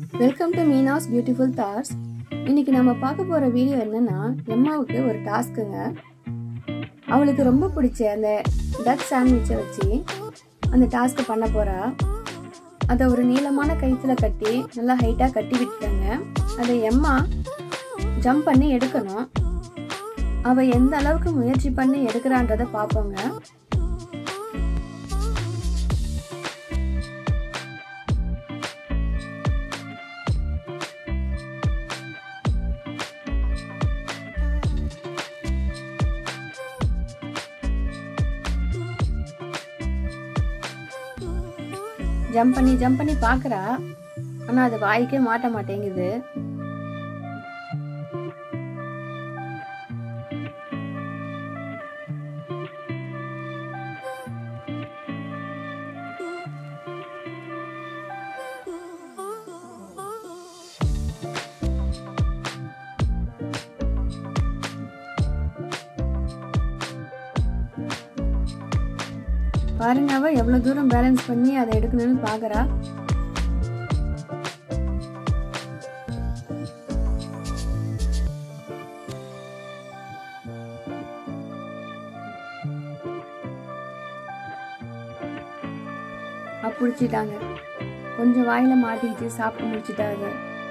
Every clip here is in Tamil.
welcome to Meena's beautiful thoughts இன்னைக்கு நம்ம பார்க்க போகிற வீடியோ என்னன்னா எம்மாவுக்கு ஒரு டாஸ்க்குங்க அவளுக்கு ரொம்ப பிடிச்ச அந்த டக் சாண்ட்விச்சை வச்சு அந்த டாஸ்க்கை பண்ண போகிறா அதை ஒரு நீளமான கயிற்றுல கட்டி நல்லா ஹைட்டாக கட்டி விட்டுட்டாங்க அதை எம்மா ஜம்ப் பண்ணி எடுக்கணும் அவள் எந்த அளவுக்கு முயற்சி பண்ணி எடுக்கிறான்றதை பார்ப்போங்க ஜம்ப் பண்ணி ஜம்ப் பண்ணி பார்க்குறா ஆனால் அது வாய்க்கே மாட்ட மாட்டேங்குது பாருங்க அவ எவ்வளவு தூரம் பேலன்ஸ் பண்ணி அதை எடுக்கணும்னு பாக்குறா பிடிச்சிட்டாங்க கொஞ்சம் வாயில மாட்டிக்கிட்டு சாப்பிட்டு முடிச்சிட்டாங்க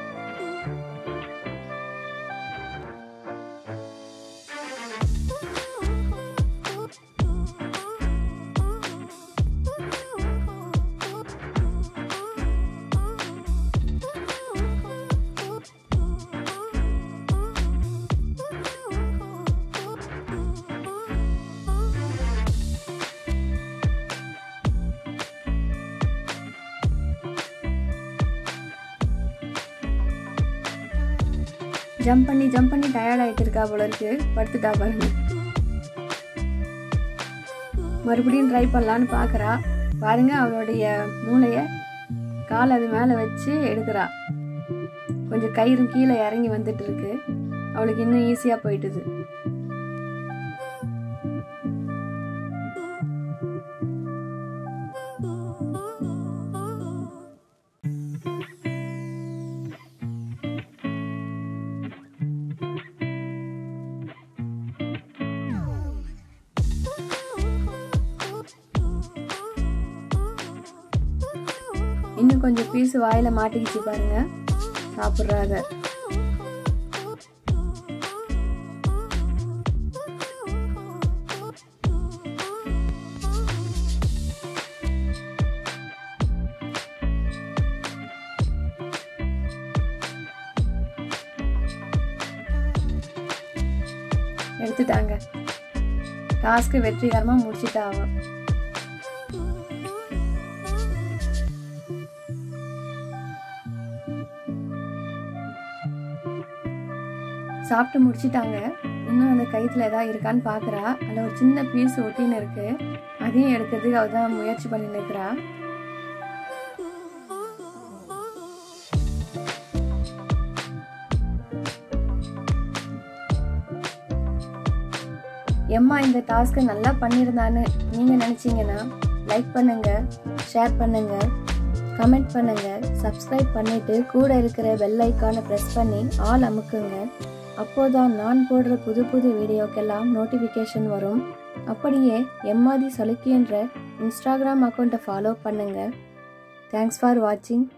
ஜம்ப் பண்ணி ஜம்ப் பண்ணி டயர்ட் ஆகிட்டு இருக்கா போல இருக்கு படுத்துட்டா பாருங்க மறுபடியும் ட்ரை பண்ணலான்னு பார்க்குறா பாருங்க அவளுடைய மூளையை கால் அது மேலே வச்சு எடுக்கிறா கொஞ்சம் கயிறு கீழே இறங்கி வந்துட்டு இருக்கு அவளுக்கு இன்னும் ஈஸியாக போயிட்டுது இன்னும் கொஞ்சம் பீஸ் வாயில மாட்டிக்கிச்சு பாருங்க சாப்பிட்றாங்க எடுத்துட்டாங்க டாஸ்க்கு வெற்றிகரமாக முடிச்சிட்டா அவன் சாப்பிட்டு முடிச்சிட்டாங்க இன்னும் அந்த கயிற்றுல ஏதாவது இருக்கான்னு பார்க்குறா அதில் ஒரு சின்ன பீஸ் ஒட்டின்னு இருக்கு அதையும் எடுக்கிறதுக்கு அவள் தான் முயற்சி பண்ணி நிற்கிறா எம்மா இந்த டாஸ்க்கை நல்லா பண்ணியிருந்தான்னு நீங்கள் நினச்சிங்கன்னா லைக் பண்ணுங்க ஷேர் பண்ணுங்க கமெண்ட் பண்ணுங்க சப்ஸ்கிரைப் பண்ணிட்டு கூட இருக்கிற பெல் ஐக்கானை ப்ரெஸ் பண்ணி ஆல் அமுக்குங்க அப்போதான் நான் போடுற புது புது வீடியோக்கெல்லாம் நோட்டிஃபிகேஷன் வரும் அப்படியே எம்மாதி சலுக்கின்ற இன்ஸ்டாகிராம் அக்கௌண்ட்டை ஃபாலோ பண்ணுங்க தேங்க்ஸ் ஃபார் வாட்சிங்